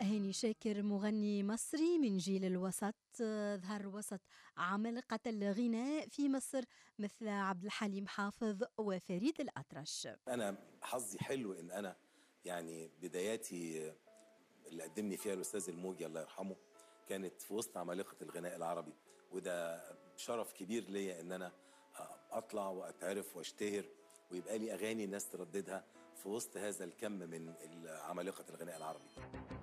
هاني شاكر مغني مصري من جيل الوسط ظهر وسط عمالقة الغناء في مصر مثل عبد الحليم حافظ وفريد الأطرش أنا حظي حلو إن أنا يعني بداياتي اللي قدمني فيها الأستاذ الموجي الله يرحمه كانت في وسط عمالقة الغناء العربي وده شرف كبير ليا إن أنا أطلع وأتعرف وأشتهر ويبقى لي أغاني الناس ترددها في وسط هذا الكم من عمالقة الغناء العربي